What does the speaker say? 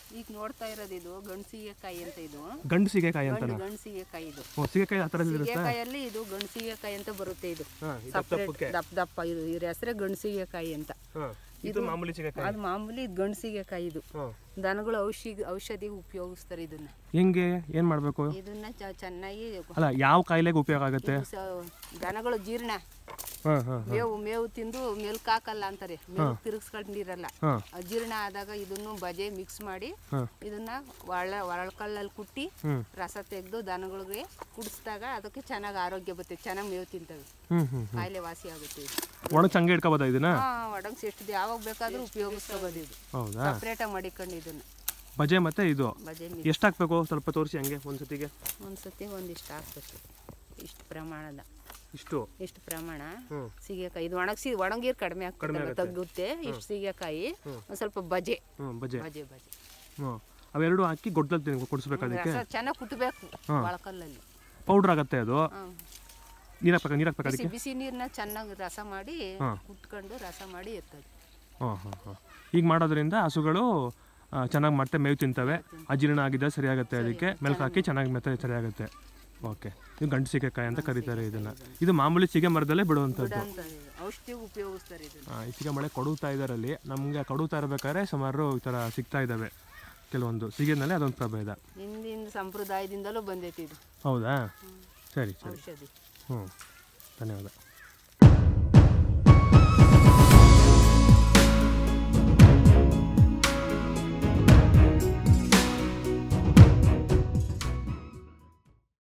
ಈಗ ನೋಡ್ತಾ ಇರೋದು ಇದು ಗಂಡ್ಸಿಗೆಕಾಯಿ ಅಂತ ಇದು ಗಂಡು ಸೀಗೆಕಾಯಿ ಅಂತ ಗಂಡು ಗಂಡ್ಸಿಗೆಕಾಯಿ ಇದು ಓ ಸೀಗೆಕಾಯಿ ಆ ಥರದ್ದು ಇರುತ್ತೆ ಸೀಗೆಕಾಯಲ್ಲಿ ಇದು ಗಂಡ್ಸಿಗೆಕಾಯಿ ಅಂತ ಬರುತ್ತೆ ಇದು ಹಾಂ ಇದು ಸಪ್ರೇಟ್ ದಪ್ಪ ದಪ್ಪ ಇದು ಇದ್ರ ಹೆಸರೇ ಗಂಡ್ಸಿಗೆಕಾಯಿ ಅಂತ ಹಾಂ ಇದು ಮಾಮೂಲಿ ಸೀಗೆಕಾಯಿ ಅದು ಮಾಮೂಲಿ ಇದು ಗಂಡ್ಸಿಗೆಕಾಯಿ ಇದು ಹಾಂ ದನಗಳು ಔಷಧಿ ಔಷಧಿಗೆ ಉಪಯೋಗಿಸ್ತಾರೆ ಇದನ್ನ ಹೆಂಗೆ ಏನು ಮಾಡಬೇಕು ಇದನ್ನ ಚ- ಚೆನ್ನಾಗಿ ಅಲ್ಲ ಯಾವ ಕಾಯಿಲೆಗೆ ಉಪಯೋಗ ಆಗುತ್ತೆ ಇದು ಸ- ದನಗಳು ಜೀರ್ಣ ಹಾಂ ಹಾಂ ಮೇವು ಮೇವು ತಿಂದು ಮೆಲ್ಕ್ ಹಾಕಲ್ಲ ಅಂತಾರೆ ಮೇವು ತಿರುಗಿಸ್ಕೊಂಡಿರಲ್ಲ ಹಾಂ ಅಜೀರ್ಣ ಆದಾಗ ಇದನ್ನು ಬಜೆ ಮಿಕ್ಸ್ ಮಾಡಿ ಹಾಂ ಇದನ್ನ ಒಳ ಒಳಕಲ್ಲಲ್ಲಿ ಕುಟ್ಟಿ ಹ್ಞೂ ರಸ ತೆಗೆದು ದನಗಳಿಗೆ ಕುಡಿಸಿದಾಗ ಅದಕ್ಕೆ ಚೆನ್ನಾಗಿ ಆರೋಗ್ಯ ಬರ್ತದೆ ಚೆನ್ನಾಗಿ ಮೇವು ತಿಂತವೆ ಹ್ಞೂ ಹ್ಞೂ ಕಾಯಿಲೆ ವಾಸಿ ಆಗುತ್ತೆ ಇದು ಒಣಗಿ ಹಂಗೆ ಇಟ್ಕೋಬೋದಾ ಇದನ್ನ ಹಾ ಒಡಂಗ್ಸಿ ಎಷ್ಟು ಯಾವಾಗ ಬೇಕಾದ್ರೂ ಉಪಯೋಗಿಸ್ಕೋಬೋದು ಇದು ಹೌದಾ ಸಪ್ರೇಟಾಗಿ ಮಾಡಿಕೊಂಡು ಇದನ್ನ ಬಜೆ ಮತ್ತು ಇದು ಬಜೆ ಎಷ್ಟು ಹಾಕ್ಬೇಕು ಸ್ವಲ್ಪ ತೋರಿಸಿ ಹಂಗೆ ಒಂದು ಸತಿಗೆ ಒಂದು ಸತಿ ಒಂದಿಷ್ಟು ಹಾಕ್ಬೇಕು ಇಷ್ಟು ಪ್ರಮಾಣದ ಇಷ್ಟು ಇಷ್ಟು ಪ್ರಮಾಣ ಹ್ಞೂ ಸೀಗೆಕಾಯಿ ಇದು ಒಣಗಿಸಿ ಒಣಗೀರು ಕಡಿಮೆ ಆಗ್ತದೆ ತಗ್ಗುತ್ತೆ ಇಷ್ಟು ಸೀಗೆಕಾಯಿ ಒಂದು ಸ್ವಲ್ಪ ಬಜೆ ಹ್ಞೂ ಬಜೆ ಬಜೆ ಬಜೆ ಹ್ಞೂ ಅವೆರಡು ಹಾಕಿ ಗೊಡ್ದಲ್ಲಿ ಕೊಡಿಸ್ಬೇಕು ಅದಕ್ಕೆ ರಸ ಚೆನ್ನಾಗಿ ಕುಟ್ಟಬೇಕು ಒಳಕಲ್ಲಲ್ಲಿ ಪೌಡ್ರ್ ಆಗುತ್ತೆ ಅದು ಹ್ಮ್. ನೀರು ಹಾಕ್ಬೇಕು ನೀರು ಹಾಕ್ಬೇಕು ಬಿಸಿ ಅದಕ್ಕೆ ಬಿಸಿ ನೀರನ್ನ ಚೆನ್ನಾಗಿ ರಸ ಮಾಡಿ ಹಾ. ಕುಟ್ಕೊಂಡು ರಸ ಮಾಡಿ ಎತ್ತದು ಹಾಂ ಹಾಂ ಹಾಂ ಈಗ ಮಾಡೋದ್ರಿಂದ ಹಸುಗಳು ಚೆನ್ನಾಗಿ ಮತ್ತೆ ಮೇವು ತಿಂತವೆ ಅಜೀರ್ಣ ಆಗಿದ್ದರೆ ಸರಿಯಾಗುತ್ತೆ ಅದಕ್ಕೆ ಮೆಲ್ಕು ಹಾಕಿ ಚೆನ್ನಾಗಿ ಮೆತ್ತ ಸರಿಯಾಗುತ್ತೆ ಓಕೆ ಇದು ಗಂಟು ಸೀಗೆಕಾಯಿ ಅಂತ ಕರೀತಾರೆ ಇದನ್ನು ಇದು ಮಾಮೂಲಿ ಸೀಗೆ ಮರದಲ್ಲೇ ಬಿಡುವಂಥದ್ದು ಅಂತ ಔಷಧಿಗೆ ಉಪಯೋಗಿಸ್ತಾರೆ ಇದನ್ನ ಆ, ಈ ಸೀಗೆ ಮಳೆ ಕೊಡುತ್ತಾ ಇದ್ದಾರಲ್ಲಿ ನಮಗೆ ಕೊಡುತ್ತಾ ಇರಬೇಕಾದ್ರೆ ಸುಮಾರು ಈ ಥರ ಸಿಗ್ತಾ ಇದ್ದಾವೆ ಕೆಲವೊಂದು ಸೀಗೆನಲ್ಲಿ ಅದೊಂದು ಪ್ರಭೇದ ಹಿಂದಿನ ಸಂಪ್ರದಾಯದಿಂದಲೂ ಬಂದೈತಿ ಇದು ಹೌದಾ ಸರಿ ಸರಿ ಔಷಧಿ ಹ್ಞೂ ಧನ್ಯವಾದ